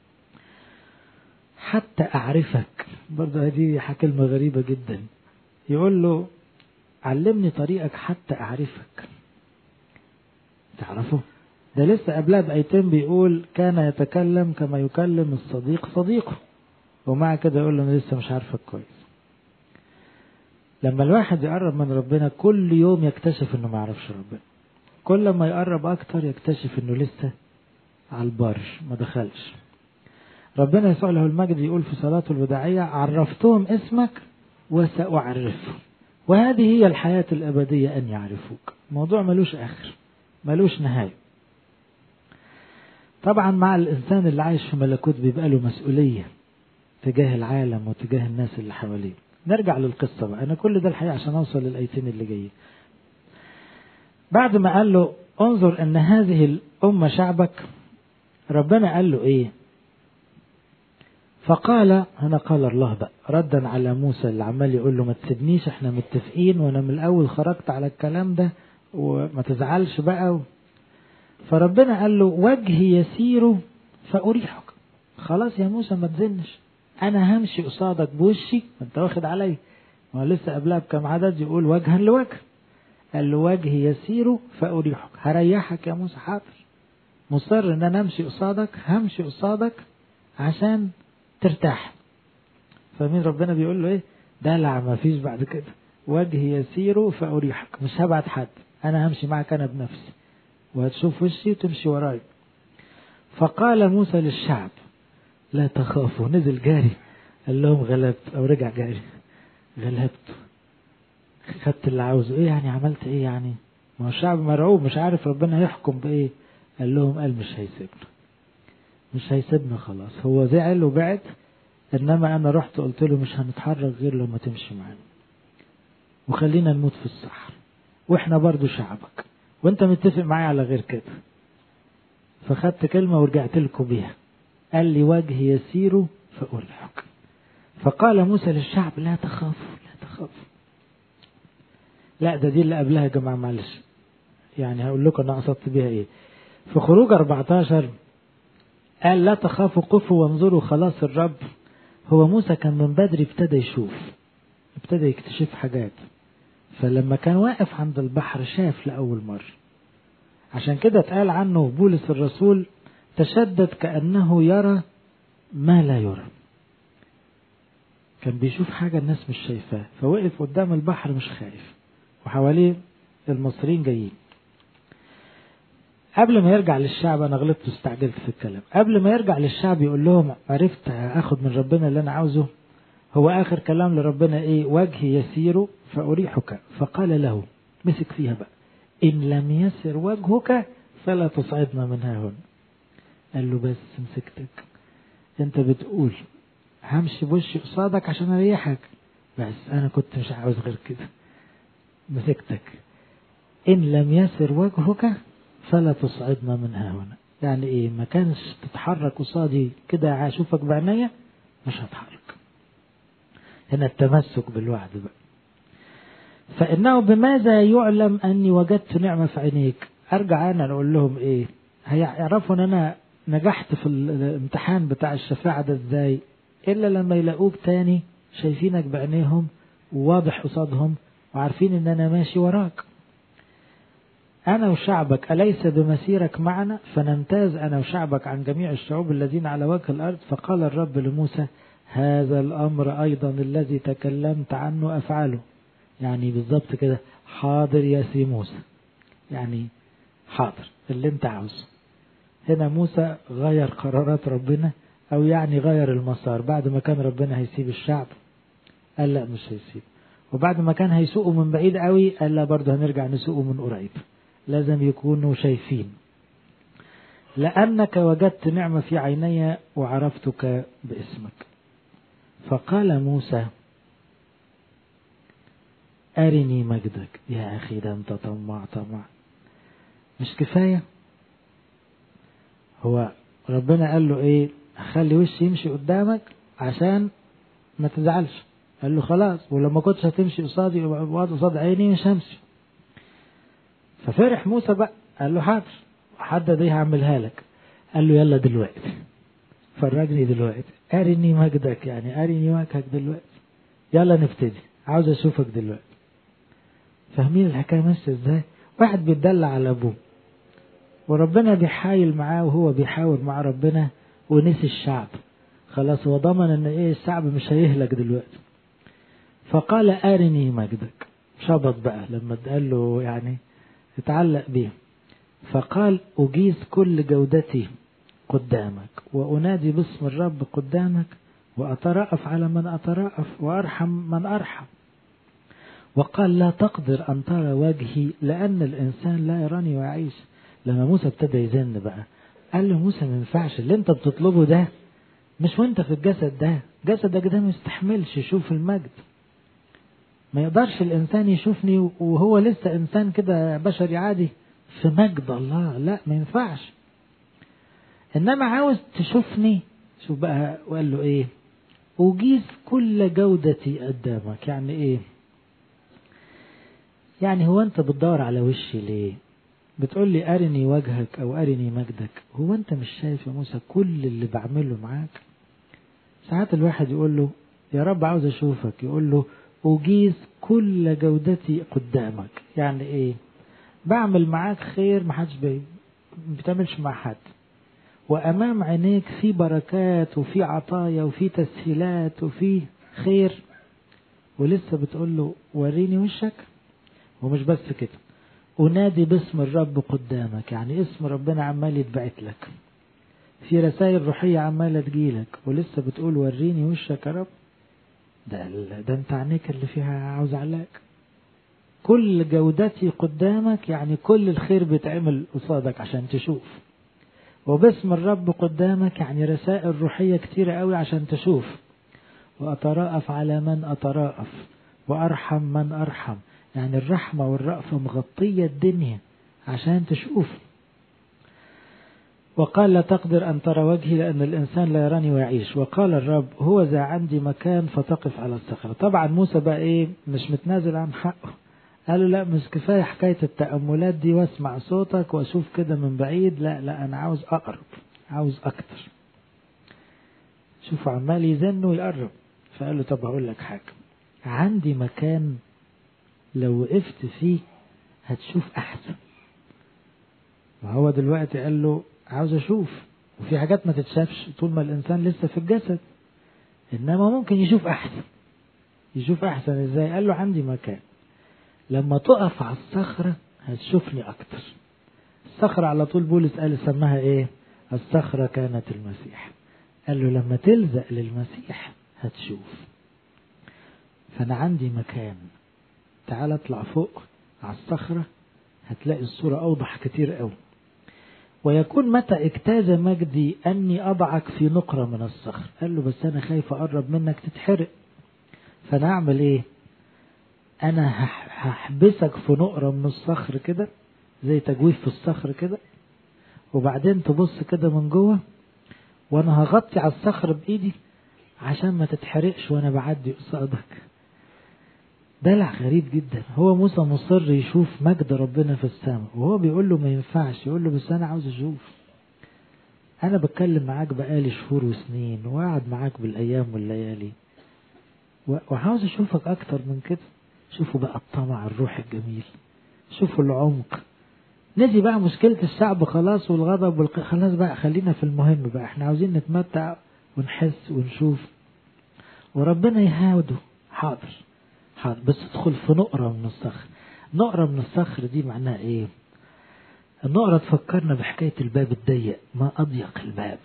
حتى اعرفك برضه هذه كلمة غريبة جدا يقول له علمني طريقك حتى اعرفك تعرفه ده لسه قبلها بأيتين بيقول كان يتكلم كما يكلم الصديق صديقه ومع كده يقول له أنا لسه مش عارفك كويس لما الواحد يقرب من ربنا كل يوم يكتشف انه ما يعرفش ربنا كل ما يقرب اكتر يكتشف انه لسه على البر ما دخلش ربنا يسوع له المجد يقول في صلاته الوداعية عرفتهم اسمك وسأعرفهم وهذه هي الحياة الأبدية أن يعرفوك موضوع ملوش آخر ملوش نهاية طبعا مع الإنسان اللي عايش في ملكوت بيبقى له مسؤولية تجاه العالم وتجاه الناس اللي حواليه نرجع للقصة بقى أنا كل ده الحقيقة عشان أوصل للأيتين اللي جايين بعد ما قال له انظر أن هذه الأمة شعبك ربنا قال له إيه فقال هنا قال الله بقى ردا على موسى اللي عمال يقول له ما تسيبنيش احنا متفقين وانا من الاول خرجت على الكلام ده وما تزعلش بقى فربنا قال له وجهي يسير فأريحك خلاص يا موسى ما تزنش انا همشي قصادك بوشي ما انت واخد علي ما لسه قبلها بكم عدد يقول وجها لوجه قال له وجهي يسير فأريحك هريحك يا موسى حاضر مصر ان انا امشي قصادك همشي قصادك عشان ترتاح فمين ربنا بيقول له ايه دلع ما فيش بعد كده وجهي يسير فأريحك مش هبعت حد انا همشي معك انا بنفسي وهتشوف وشي وتمشي وراي فقال موسى للشعب لا تخافوا نزل جاري قال لهم غلبت او رجع جاري غلبت خدت اللي عاوزه ايه يعني عملت ايه يعني ما هو الشعب مرعوب مش عارف ربنا يحكم بايه قال لهم قال مش هيسيبنا مش هيسيبنا خلاص هو زعل وبعد انما انا رحت قلت له مش هنتحرك غير لما تمشي معانا وخلينا نموت في الصحراء واحنا برضو شعبك وانت متفق معايا على غير كده فخدت كلمة ورجعت لكم بيها قال لي وجهي يسير فأريحك فقال موسى للشعب لا تخافوا لا تخافوا لا ده دي اللي قبلها يا جماعة معلش يعني هقول لكم انا قصدت بيها ايه في خروج 14 قال لا تخافوا قفوا وانظروا خلاص الرب هو موسى كان من بدري ابتدى يشوف ابتدى يكتشف حاجات فلما كان واقف عند البحر شاف لأول مرة عشان كده اتقال عنه بولس الرسول تشدد كأنه يرى ما لا يرى كان بيشوف حاجة الناس مش شايفاها فوقف قدام البحر مش خايف وحواليه المصريين جايين قبل ما يرجع للشعب انا غلطت واستعجلت في الكلام قبل ما يرجع للشعب يقول لهم عرفت اخد من ربنا اللي انا عاوزه هو اخر كلام لربنا ايه وجهي يسير فاريحك فقال له مسك فيها بقى إن لم يسر وجهك فلا تصعدنا من ها هنا قال له بس مسكتك انت بتقول همشي بوشي قصادك عشان اريحك بس انا كنت مش عاوز غير كده مسكتك ان لم يسر وجهك فلا تصعدنا من ها هنا يعني ايه ما كانش تتحرك قصادي كده اشوفك بعينيا مش هتحرك هنا التمسك بالوعد بقى فإنه بماذا يعلم أني وجدت نعمة في عينيك أرجع أنا أقول لهم إيه هيعرفوا أن أنا نجحت في الامتحان بتاع الشفاعة ده إزاي إلا لما يلاقوك تاني شايفينك بعينيهم وواضح قصادهم وعارفين أن أنا ماشي وراك أنا وشعبك أليس بمسيرك معنا فنمتاز أنا وشعبك عن جميع الشعوب الذين على وجه الأرض فقال الرب لموسى هذا الأمر أيضا الذي تكلمت عنه أفعله يعني بالظبط كده حاضر يا سي موسى يعني حاضر اللي انت عاوزه هنا موسى غير قرارات ربنا او يعني غير المسار بعد ما كان ربنا هيسيب الشعب قال لا مش هيسيب وبعد ما كان هيسوقه من بعيد قوي قال لا برضه هنرجع نسوقه من قريب لازم يكونوا شايفين لأنك وجدت نعمة في عيني وعرفتك باسمك فقال موسى أرني مجدك يا أخي ده أنت طماع طمع مش كفاية هو ربنا قال له إيه خلي وشي يمشي قدامك عشان ما تزعلش قال له خلاص ولما كنتش هتمشي قصادي قصاد عيني مش همشي ففرح موسى بقى قال له حاضر حدد ايه هعملها لك قال له يلا دلوقتي فرجني دلوقتي أرني مجدك يعني أرني وجهك دلوقتي يلا نبتدي عاوز أشوفك دلوقتي فاهمين الحكاية ماشية ازاي واحد بيتدلع على أبوه وربنا بيحايل معاه وهو بيحاول مع ربنا ونسي الشعب خلاص هو ضمن ان ايه الشعب مش هيهلك دلوقتي فقال أرني مجدك شبط بقى لما قال له يعني اتعلق بيه فقال أجيز كل جودتي قدامك وأنادي باسم الرب قدامك وأترأف على من أترأف وأرحم من أرحم وقال لا تقدر أن ترى وجهي لأن الإنسان لا يراني ويعيش لما موسى ابتدى يزن بقى قال له موسى ما ينفعش اللي انت بتطلبه ده مش وانت في الجسد ده جسدك ده ما يستحملش يشوف المجد ما يقدرش الإنسان يشوفني وهو لسه إنسان كده بشري عادي في مجد الله لا ما ينفعش إنما عاوز تشوفني شوف بقى وقال له إيه أجيز كل جودتي قدامك يعني إيه يعني هو أنت بتدور على وشي ليه بتقول لي أرني وجهك أو أرني مجدك هو أنت مش شايف يا موسى كل اللي بعمله معاك ساعات الواحد يقول له يا رب عاوز أشوفك يقول له أجيز كل جودتي قدامك يعني إيه بعمل معاك خير محدش بي بتعملش مع حد وأمام عينيك في بركات وفي عطايا وفي تسهيلات وفي خير ولسه بتقول له وريني وشك ومش بس كده أنادي باسم الرب قدامك يعني اسم ربنا عمال يتبعت لك في رسائل روحية عمالة تجيلك ولسه بتقول وريني وشك يا رب ده, ده انت عينيك اللي فيها عاوز علاك كل جودتي قدامك يعني كل الخير بيتعمل قصادك عشان تشوف وباسم الرب قدامك يعني رسائل روحية كتيرة قوي عشان تشوف وأتراءف على من أتراءف وأرحم من أرحم يعني الرحمة والرأفة مغطية الدنيا عشان تشوف وقال لا تقدر أن ترى وجهي لأن الإنسان لا يراني ويعيش وقال الرب هو ذا عندي مكان فتقف على الصخرة طبعا موسى بقى إيه مش متنازل عن حقه قالوا لا مش كفاية حكاية التأملات دي واسمع صوتك واشوف كده من بعيد لا لا أنا عاوز أقرب عاوز أكتر شوفوا عمال يزن ويقرب فقال له طب هقول لك حاجة عندي مكان لو وقفت فيه هتشوف أحسن وهو دلوقتي قال له عاوز أشوف وفي حاجات ما تتشافش طول ما الإنسان لسه في الجسد إنما ممكن يشوف أحسن يشوف أحسن إزاي قال له عندي مكان لما تقف على الصخرة هتشوفني أكتر الصخرة على طول بولس قال سماها إيه الصخرة كانت المسيح قال له لما تلزق للمسيح هتشوف فأنا عندي مكان تعال اطلع فوق على الصخرة هتلاقي الصورة أوضح كتير قوي ويكون متى اجتاز مجدي أني أضعك في نقرة من الصخر قال له بس أنا خايف أقرب منك تتحرق فأنا أعمل إيه أنا هحبسك في نقرة من الصخر كده زي تجويف في الصخر كده وبعدين تبص كده من جوه وأنا هغطي على الصخر بإيدي عشان ما تتحرقش وأنا بعدي قصادك دلع غريب جدا هو موسى مصر يشوف مجد ربنا في السماء وهو بيقول له ما ينفعش يقول له بس انا عاوز اشوف انا بتكلم معاك بقالي شهور وسنين وقاعد معاك بالايام والليالي وعاوز اشوفك اكتر من كده شوفوا بقى الطمع الروح الجميل شوفوا العمق نجي بقى مشكلة الشعب خلاص والغضب والق... خلاص بقى خلينا في المهم بقى احنا عاوزين نتمتع ونحس ونشوف وربنا يهاوده حاضر حاضر بس ادخل في نقرة من الصخر نقرة من الصخر دي معناها ايه النقرة تفكرنا بحكاية الباب الضيق ما أضيق الباب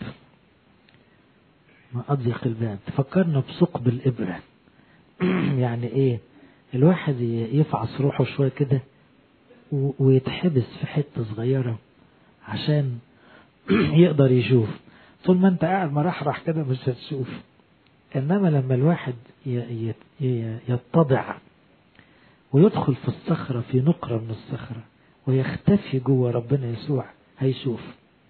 ما أضيق الباب تفكرنا بثقب الإبرة يعني ايه الواحد يفعص روحه شوية كده ويتحبس في حتة صغيرة عشان يقدر يشوف طول ما انت قاعد مرحرح كده مش هتشوف انما لما الواحد يتضع ويدخل في الصخرة في نقرة من الصخرة ويختفي جوه ربنا يسوع هيشوف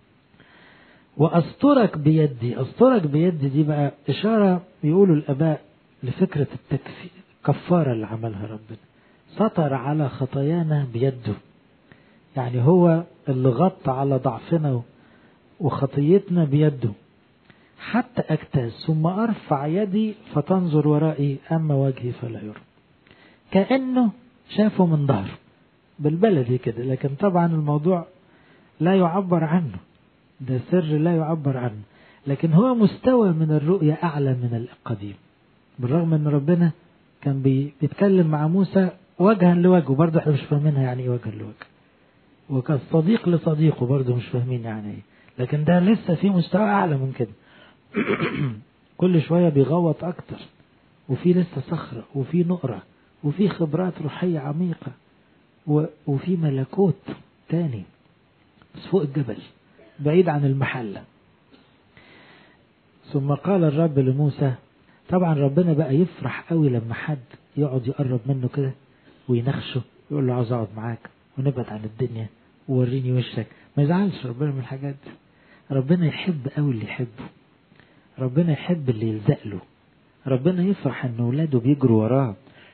وأسترك بيدي أسترك بيدي دي بقى إشارة يقولوا الآباء لفكرة التكفير الكفارة اللي عملها ربنا سطر على خطايانا بيده يعني هو اللي غطى على ضعفنا وخطيتنا بيده حتى أجتاز ثم أرفع يدي فتنظر ورائي أما وجهي فلا يرى كأنه شافه من ظهره بالبلدي كده لكن طبعا الموضوع لا يعبر عنه ده سر لا يعبر عنه لكن هو مستوى من الرؤية أعلى من القديم بالرغم أن ربنا كان بيتكلم مع موسى وجها لوجه برضه احنا مش فاهمينها يعني ايه وجها لوجه وكان صديق لصديقه برضه مش فاهمين يعني ايه لكن ده لسه في مستوى اعلى من كده كل شوية بيغوط اكتر وفي لسه صخرة وفي نقرة وفي خبرات روحية عميقة وفي ملكوت تاني بس فوق الجبل بعيد عن المحلة ثم قال الرب لموسى طبعا ربنا بقى يفرح قوي لما حد يقعد يقرب منه كده وينخشه يقول له عاوز اقعد معاك ونبعد عن الدنيا ووريني وشك ما يزعلش ربنا من الحاجات دي ربنا يحب قوي اللي يحبه ربنا يحب اللي يلزق له ربنا يفرح ان اولاده بيجروا وراه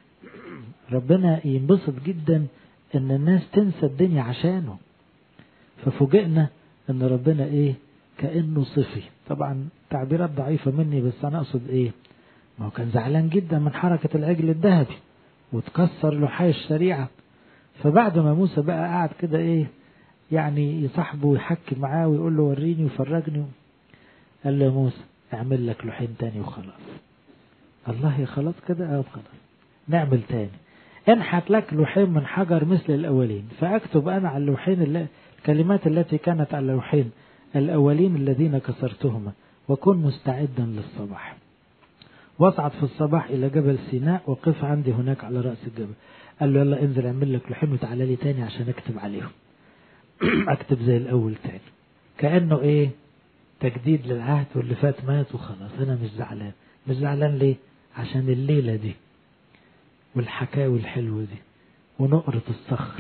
ربنا ينبسط جدا ان الناس تنسى الدنيا عشانه ففوجئنا ان ربنا ايه كانه صفي طبعا تعبيرات ضعيفه مني بس انا اقصد ايه ما هو كان زعلان جدا من حركه العجل الذهبي وتكسر له حي الشريعه فبعد ما موسى بقى قاعد كده ايه يعني يصاحبه ويحكي معاه ويقول له وريني وفرجني قال له يا موسى اعمل لك لوحين تاني وخلاص الله يا خلاص كده اه خلاص نعمل تاني انحت لك لوحين من حجر مثل الأولين فأكتب أنا على اللوحين الكلمات التي كانت على اللوحين الأولين الذين كسرتهما وكن مستعدا للصباح واصعد في الصباح إلى جبل سيناء وقف عندي هناك على رأس الجبل قال له يلا انزل اعمل لك لوحين وتعالى لي تاني عشان اكتب عليهم اكتب زي الأول تاني كأنه ايه تجديد للعهد واللي فات مات وخلاص أنا مش زعلان مش زعلان ليه عشان الليلة دي والحكاوي الحلوة دي ونقرة الصخر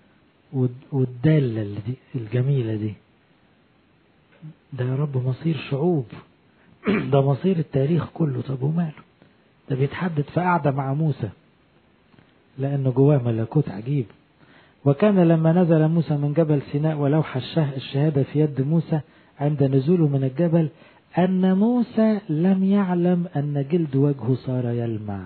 والدالة دي الجميلة دي ده يا رب مصير شعوب ده مصير التاريخ كله طب وماله ده بيتحدد في قعدة مع موسى لأنه جواه ملكوت عجيب وكان لما نزل موسى من جبل سيناء ولوح الشهادة في يد موسى عند نزوله من الجبل أن موسى لم يعلم أن جلد وجهه صار يلمع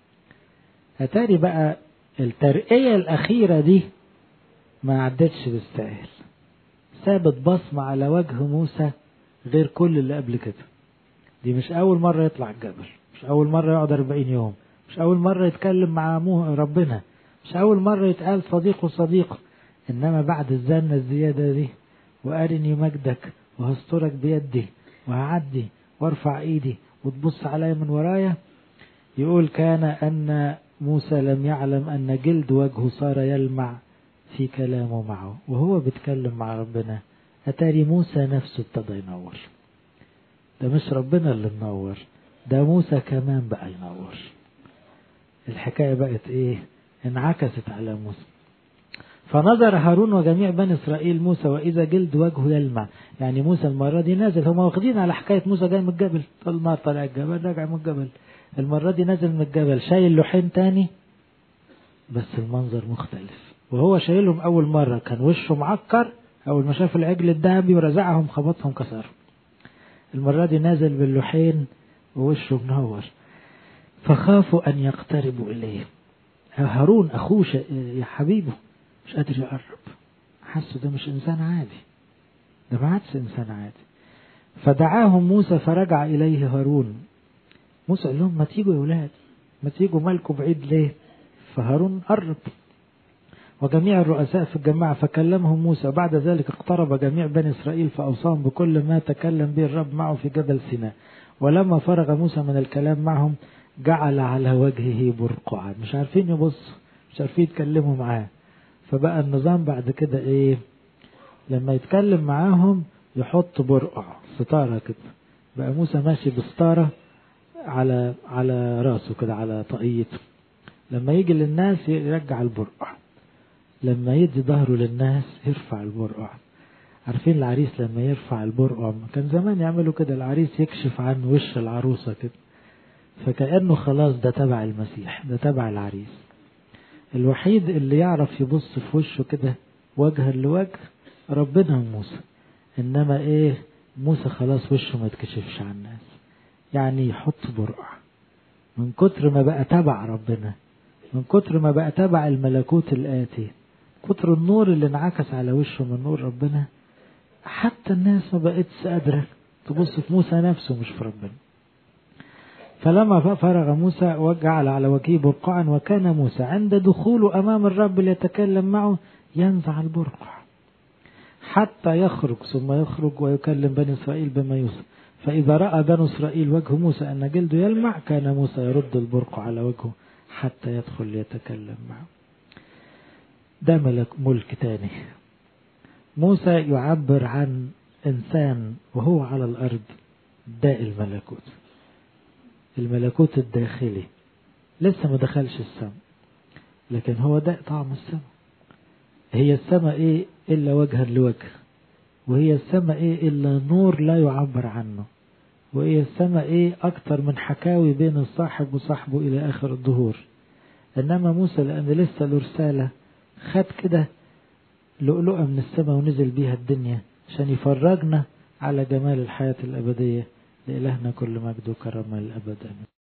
أتاري بقى الترقية الأخيرة دي ما عدتش بالسهل ثابت بصمة على وجه موسى غير كل اللي قبل كده دي مش أول مرة يطلع الجبل مش أول مرة يقعد 40 يوم مش أول مرة يتكلم مع ربنا مش أول مرة يتقال صديقه صديقه إنما بعد الزنة الزيادة دي وأرني مجدك وهسترك بيدي وهعدي وارفع ايدي وتبص عليا من ورايا يقول كان أن موسى لم يعلم أن جلد وجهه صار يلمع في كلامه معه وهو بيتكلم مع ربنا أتاري موسى نفسه ابتدى ينور ده مش ربنا اللي منور ده موسى كمان بقى ينور الحكاية بقت ايه انعكست على موسى فنظر هارون وجميع بني إسرائيل موسى وإذا جلد وجهه يلمع يعني موسى المرة دي نازل هم واخدين على حكاية موسى جاي من الجبل طول ما طلع الجبل راجع من الجبل المرة دي نازل من الجبل شايل لوحين تاني بس المنظر مختلف وهو شايلهم أول مرة كان وشه معكر أول ما شاف العجل الذهبي ورزعهم خبطهم كسرهم المرة دي نازل باللوحين ووشه منور فخافوا أن يقتربوا إليه هارون أخوه يا حبيبه مش قادر يقرب حسوا ده مش إنسان عادي ده ما عادش إنسان عادي فدعاهم موسى فرجع إليه هارون موسى قال لهم ما تيجوا يا ولاد ما تيجوا مالكم بعيد ليه فهارون قرب وجميع الرؤساء في الجماعة فكلمهم موسى بعد ذلك اقترب جميع بني إسرائيل فأوصاهم بكل ما تكلم به الرب معه في جبل سيناء ولما فرغ موسى من الكلام معهم جعل على وجهه برقعا مش عارفين يبصوا مش عارفين يتكلموا معاه فبقى النظام بعد كده ايه لما يتكلم معاهم يحط برقع ستارة كده بقى موسى ماشي بستارة على على راسه كده على طاقيته لما يجي للناس يرجع البرقع لما يدي ظهره للناس يرفع البرقع عارفين العريس لما يرفع البرقع كان زمان يعملوا كده العريس يكشف عن وش العروسة كده فكأنه خلاص ده تبع المسيح ده تبع العريس الوحيد اللي يعرف يبص في وشه كده وجها لوجه ربنا وموسى انما ايه موسى خلاص وشه ما يتكشفش عن الناس يعني يحط برقع من كتر ما بقى تبع ربنا من كتر ما بقى تبع الملكوت الآتي كتر النور اللي انعكس على وشه من نور ربنا حتى الناس ما بقتش قادرة تبص في موسى نفسه مش في ربنا فلما فرغ موسى وجعل على وجهه برقعا وكان موسى عند دخوله أمام الرب ليتكلم معه ينزع البرقع حتى يخرج ثم يخرج ويكلم بني إسرائيل بما يوسف فإذا رأى بنو إسرائيل وجه موسى أن جلده يلمع كان موسى يرد البرقع على وجهه حتى يدخل ليتكلم معه ده ملك ملك تاني موسى يعبر عن إنسان وهو على الأرض داء الملكوت الملكوت الداخلي لسه ما دخلش السماء لكن هو ده طعم السماء هي السماء ايه الا وجها لوجه وهي السماء ايه الا نور لا يعبر عنه وهي السماء ايه اكتر من حكاوي بين الصاحب وصاحبه الى اخر الظهور انما موسى لان لسه له رساله خد كده لؤلؤه من السماء ونزل بيها الدنيا عشان يفرجنا على جمال الحياه الابديه لإلهنا كل مجد وكرم الأبد